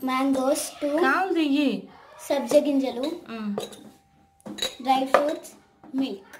mangoes two కాలు దియ్యి సబ్జ గింజలు dry fruits milk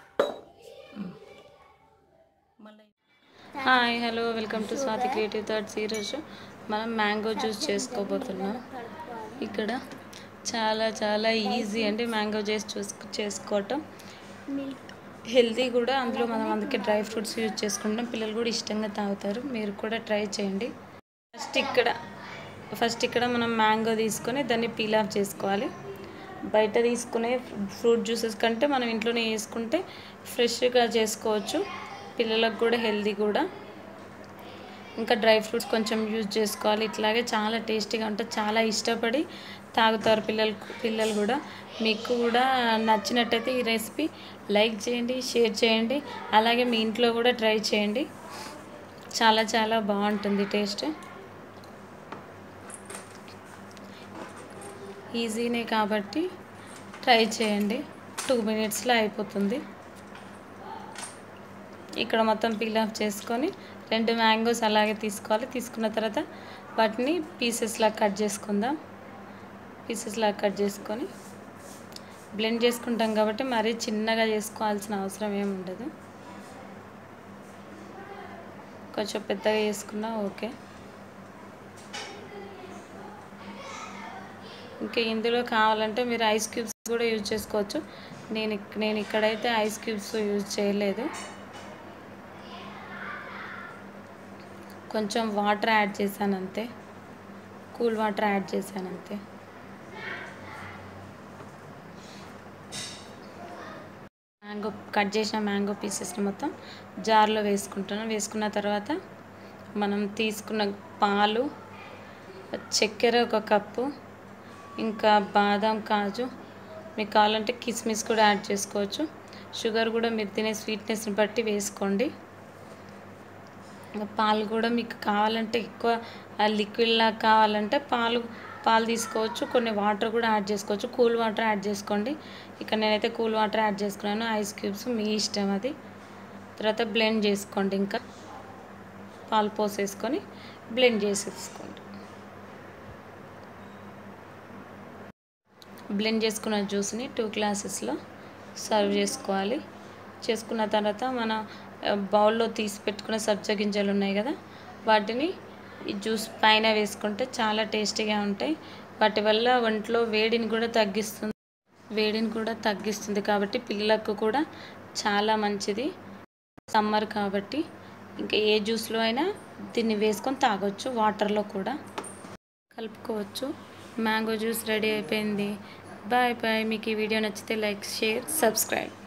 hi hello welcome to Swathi creative thoughts ఈరోజు మనం మ్యాంగో జ్యూస్ చేసుకోబోతున్నాం ఇక్కడ చాలా చాలా ఈజీ అంటే మ్యాంగో జ్యూస్ చూస్ చేసుకోవటం మిల్క్ హెల్తీ కూడా అందులో మనం అందుకే డ్రై ఫ్రూట్స్ యూజ్ చేసుకుంటాం పిల్లలు కూడా ఇష్టంగా తాగుతారు మీరు కూడా ట్రై చేయండి ఫస్ట్ ఇక్కడ ఫస్ట్ ఇక్కడ మనం మ్యాంగో తీసుకొని దాన్ని పీల్ ఆఫ్ చేసుకోవాలి బయట తీసుకునే ఫ్రూట్ జ్యూసెస్ కంటే మనం ఇంట్లోనే చేసుకుంటే ఫ్రెష్గా చేసుకోవచ్చు పిల్లలకు కూడా హెల్తీ కూడా ఇంకా డ్రై ఫ్రూట్స్ కొంచెం యూజ్ చేసుకోవాలి ఇట్లాగే చాలా టేస్టీగా ఉంటుంది చాలా ఇష్టపడి తాగుతారు పిల్లలు పిల్లలు కూడా మీకు కూడా నచ్చినట్టయితే ఈ రెసిపీ లైక్ చేయండి షేర్ చేయండి అలాగే మీ ఇంట్లో కూడా ట్రై చేయండి చాలా చాలా బాగుంటుంది టేస్ట్ ఈజీనే కాబట్టి ట్రై చేయండి టూ మినిట్స్లో అయిపోతుంది ఇక్కడ మొత్తం పీల్ ఆఫ్ చేసుకొని రెండు మ్యాంగోస్ అలాగే తీసుకోవాలి తీసుకున్న తర్వాత వాటిని పీసెస్లా కట్ చేసుకుందాం పీసెస్లా కట్ చేసుకొని బ్లెండ్ చేసుకుంటాం కాబట్టి మరీ చిన్నగా చేసుకోవాల్సిన అవసరం ఏమి ఉండదు కొంచెం పెద్దగా చేసుకున్నా ఓకే ఇంకా ఇందులో కావాలంటే మీరు ఐస్ క్యూబ్స్ కూడా యూజ్ చేసుకోవచ్చు నేను ఇక్- నేను ఇక్కడైతే ఐస్ క్యూబ్స్ యూజ్ చేయలేదు కొంచెం వాటర్ యాడ్ చేశాను అంతే కూల్ వాటర్ యాడ్ చేశాను అంతే మ్యాంగో కట్ చేసిన మ్యాంగో పీసెస్ని మొత్తం జార్లో వేసుకుంటాను వేసుకున్న తర్వాత మనం తీసుకున్న పాలు చక్కెర ఒక కప్పు ఇంకా బాదం కాజు మీకు కావాలంటే కిస్మిస్ కూడా యాడ్ చేసుకోవచ్చు షుగర్ కూడా మీరు తినే స్వీట్నెస్ని బట్టి వేసుకోండి ఇంకా పాలు కూడా మీకు కావాలంటే ఎక్కువ లిక్విడ్లా కావాలంటే పాలు పాలు తీసుకోవచ్చు కొన్ని వాటర్ కూడా యాడ్ చేసుకోవచ్చు కూల్ వాటర్ యాడ్ చేసుకోండి ఇక్కడ నేనైతే కూల్ వాటర్ యాడ్ చేసుకున్నాను ఐస్ క్యూబ్స్ మీ ఇష్టం అది తర్వాత బ్లెండ్ చేసుకోండి ఇంకా పాలు పోసేసుకొని బ్లెండ్ చేసేసుకోండి బ్లెండ్ చేసుకున్న జ్యూస్ని టూ గ్లాసెస్లో సర్వ్ చేసుకోవాలి చేసుకున్న తర్వాత మన ఆ, బౌల్లో తీసి పెట్టుకున్న సబ్జా గింజలు ఉన్నాయి కదా వాటిని ఈ జ్యూస్ పైన వేసుకుంటే చాలా టేస్టీగా ఉంటాయి వాటి వల్ల ఒంట్లో వేడిని కూడా తగ్గిస్తుంది వేడిని కూడా తగ్గిస్తుంది కాబట్టి పిల్లలకు కూడా చాలా మంచిది సమ్మర్ కాబట్టి ఇంకా ఏ జ్యూస్లో అయినా దీన్ని వేసుకొని తాగొచ్చు వాటర్లో కూడా కలుపుకోవచ్చు మ్యాంగో జ్యూస్ రెడీ అయిపోయింది బాయ్ బాయ్ మీకు ఈ వీడియో నచ్చితే లైక్ షేర్ సబ్స్క్రైబ్